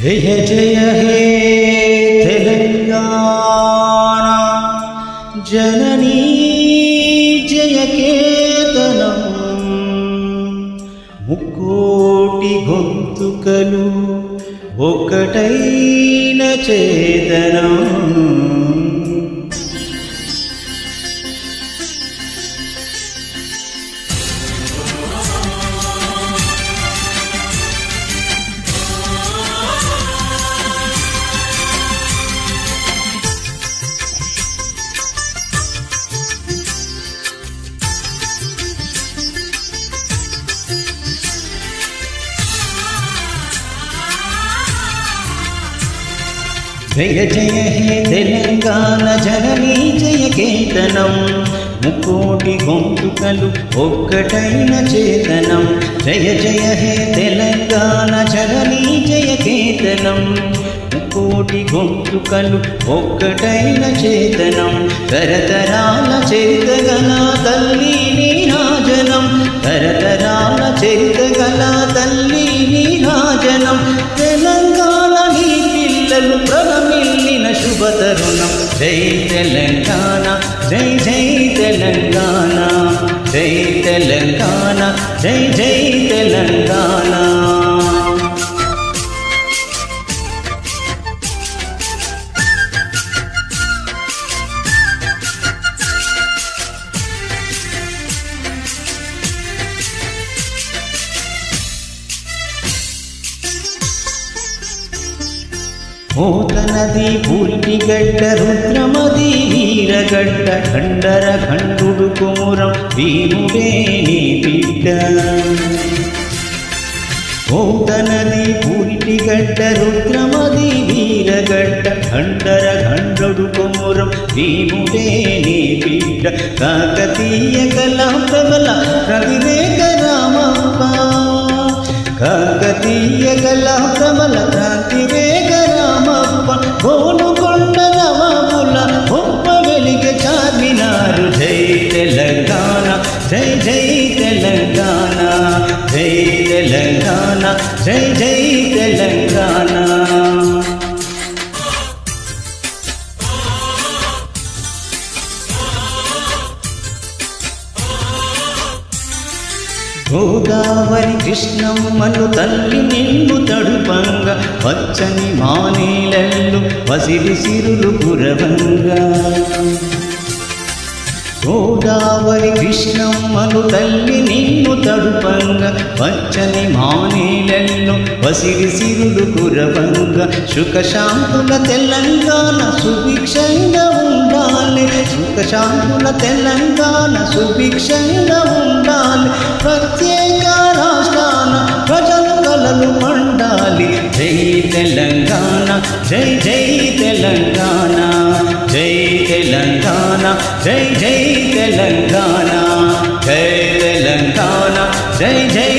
జయ జయ హే తెలంగాణ జననీ జయ కేతనం ముక్కోటి గొంతుకలు ఒకటైన చేతనం జయ జయ హే తెలంగాణ జననీ జయ కేతనం ముక్కోటి గొంతుకలు ఒక్కటైన చేతనం జయ జయ హే తెలంగాణ జననీ జయ కేతనం ముక్కోటి గొంతుకలు ఒక్కటైన చేతనం తరతరాల చేతగల తల్లి నీరాజనం తరతరాల చేతగల తల్లి నీరాజనం తెలంగాణ నీ పిల్లలు ప్రవమిల్లిన శుభతరుణం జై తెలంగాణ జై జై తెలంగాణ జై తెలంగాణ జై జై తెలంగాణ ఓతనది పూర్తిగడ్డ రుద్రమది వీరగడ్డ ఖండర ఖండుడు కుమురం వీరుడే నీ బిడ్డ ఓతనది పూర్తిగడ్డ రుద్రమది వీరగడ్డ ఖండర ఖండుడు కుమురం భీముడే నీ బిడ్డ కాకతీయ కళా ప్రబల కవివేక రామప్ప కాకతీయ కళా ప్రబల క్రాంతివేగ రామప్ప గోనుకొండ నవాబుల గొప్ప వెలిగ చార్మినారు జై తెలంగాణ జై జై తెలంగాణ జై తెలంగాణ జై జై తెలంగాణ గోదావరి కృష్ణమ్మను తల్లి నిన్ను తడుపంగ పచ్చని మానేలల్లు పసిడి సిరులు కురవంగా గోదావరి కృష్ణమ్మను తల్లి నిన్ను తడుపంగ పచ్చని మానేలెల్లు పసిడి సిరులు కురవంగ సుఖశాంతుల తెలంగాణ సుభిక్షంగా ఉండాలి సుఖశాంతుల తెలంగాణ సుభిక్షంగా ఉండాలి ప్రత్యేక రాష్ట్రాన ప్రజలు కలలు మండాలి జై తెలంగాణ జై జై తెలంగాణ జై తెలంగాణ జై జై తెలంగాణ జై తెలంగాణ జై జై